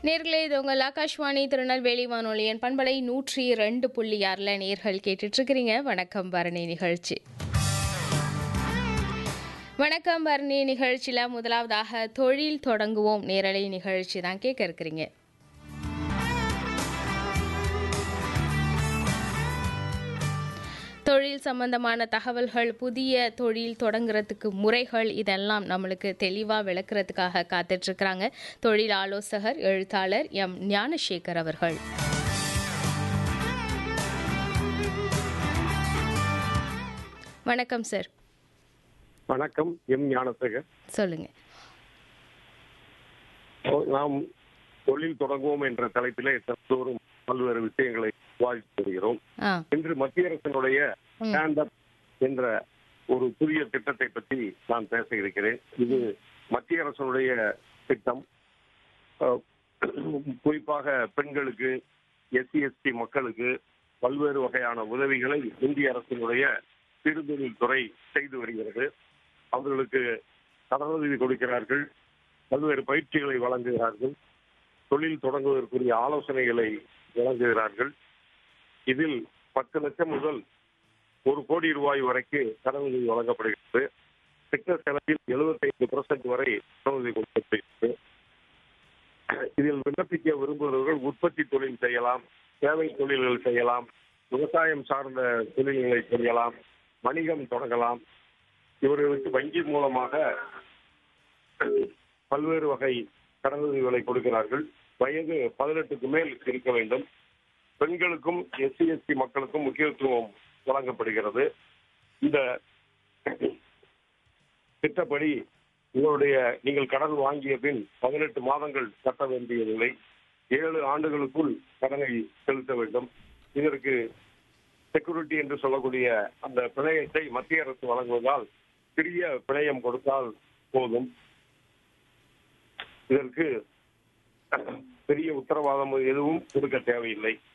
நேர்களே இது உங்கள் ஆகாஷ்வாணி திருநெல்வேலி வானொலியன் பண்பலை நூற்றி ரெண்டு புள்ளி ஆறில் நேர்கள் கேட்டுட்டு இருக்கிறீங்க வணக்கம் பரணி நிகழ்ச்சி வணக்கம் பரணி நிகழ்ச்சியில் முதலாவதாக தொழில் தொடங்குவோம் நேரலை நிகழ்ச்சி தான் கேட்க இருக்கிறீங்க தொழில் சம்பந்தமான தகவல்கள் புதிய தொழில் தொடங்குறதுக்கு முறைகள் இதெல்லாம் நம்மளுக்கு தெளிவாக விளக்குறதுக்காக காத்துட்ருக்குறாங்க தொழில் ஆலோசகர் எழுத்தாளர் எம் ஞானசேகர் அவர்கள் வணக்கம் சார் வணக்கம் எம் ஞானசேகர் சொல்லுங்க நாம் தொழில் தொடங்குவோம் என்ற தலைப்பிலே தற்போதும் பல்வேறு விஷயங்களை விவாதித்து வருகிறோம் ஆ இன்று மத்திய அரசினுடைய ம். ஸ்டாண்ட் அப் என்ற ஒரு புதிய திட்டத்தை பற்றி நான் பேச இருக்கிறேன் இது மத்திய அரசினுடைய திட்டம் அஹ், குறிப்பாக பெண்களுக்கு எஸ்சி எஸ்டி மக்களுக்கு பல்வேறு வகையான உதவிகளை இந்திய அரசினுடைய சிறுதொழில் துறை செய்து வருகிறது அவர்களுக்கு கடனுதவி கொடுக்கிறார்கள் பல்வேறு பயிற்சிகளை வழங்குகிறார்கள் தொழில் தொடங்குவதற்குரிய ஆலோசனைகளை வழங்குகிறார்கள் இதில் பத்து லட்சம் முதல் ஒரு கோடி ரூபாய் வரைக்கு கடனுதவி வழங்கப்படுகிறது திட்ட செலவில் 75% பர்சன்ட் வரை கடனுதவி கொடுக்கப்படுகிறது இதில் விண்ணப்பிக்க விரும்புபவர்கள் உற்பத்தி தொழில் செய்யலாம் சேவை தொழில்கள் செய்யலாம் விவசாயம் சார்ந்த தொழில்களை செய்யலாம் வணிகம் தொடங்கலாம் இவர்களுக்கு வங்கி மூலமாக பல்வேறு வகை கடனுதவிகளை கொடுக்கிறார்கள் வயது பதினெட்டுக்கு மேல் இருக்க வேண்டும் பெண்களுக்கும் எஸ்சி எஸ்டி மக்களுக்கும் முக்கியத்துவம் வழங்கப்படுகிறது இந்த திட்டப்படி உங்களுடைய நீங்கள் கடன் வாங்கிய பின் பதினெட்டு மாதங்கள் கட்ட வேண்டியதில்லை ஏழு ஆண்டுகளுக்குள் கடனை செலுத்த வேண்டும் இதற்கு செக்யூரிட்டி என்று சொல்லக்கூடிய அந்த பிணையத்தை மத்திய அரசு வழங்குவதால் சிறிய பிணையம் கொடுத்தால் போதும் இதற்கு பெரிய உத்தரவாதம் எதுவும் கொடுக்க தேவையில்லை